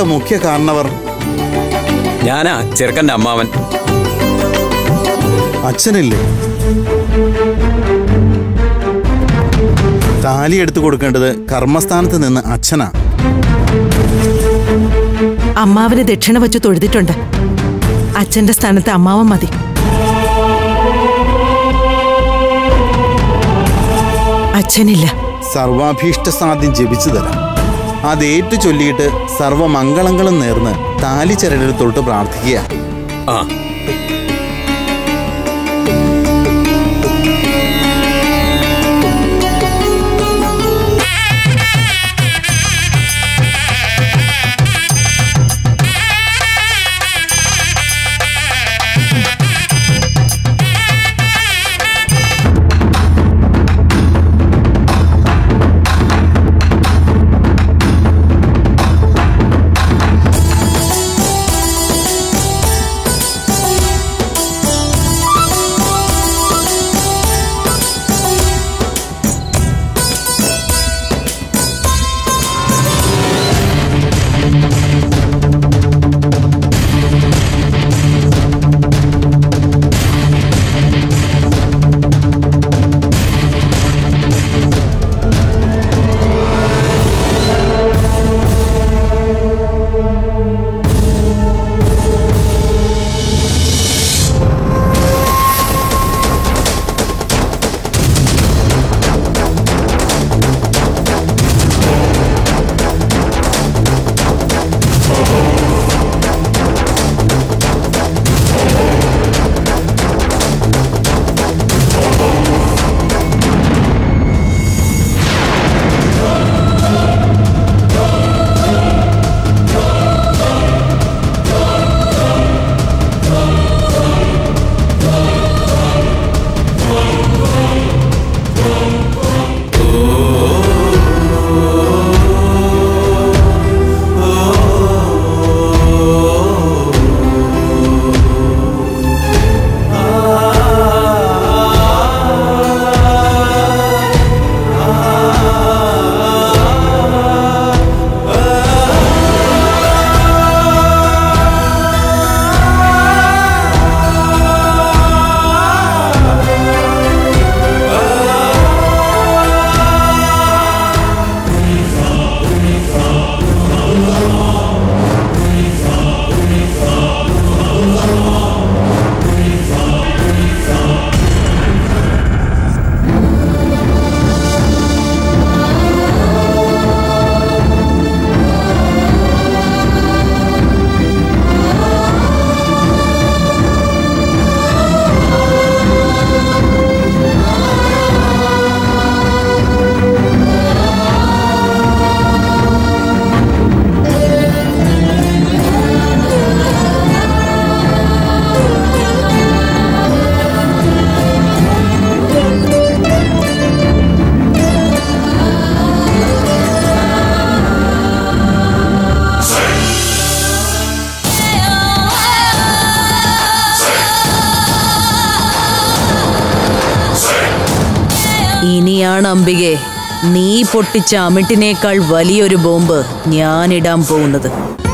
മുഖ്യ കാരണവർ ഞാനാ ചെറുക്കന്റെ അമ്മാവൻ അച്ഛനില്ലേ താലി എടുത്തു കൊടുക്കേണ്ടത് കർമ്മസ്ഥാനത്ത് നിന്ന് അച്ഛനാ അമ്മാവന് ദക്ഷിണ വെച്ച് തൊഴുതിട്ടുണ്ട് അച്ഛന്റെ സ്ഥാനത്ത് അമ്മാവൻ മതി അച്ഛനില്ല സർവാഭീഷ്ട സാധ്യം ജപിച്ചു തരാം അതേറ്റു ചൊല്ലിയിട്ട് സർവമംഗളങ്ങളും നേർന്ന് താലി ചരടിൽ തൊട്ട് പ്രാർത്ഥിക്കുക ആ ഇനിയാണ് അംബികെ നീ പൊട്ടിച്ച അമിട്ടിനേക്കാൾ വലിയൊരു ബോംബ് ഞാനിടാൻ പോകുന്നത്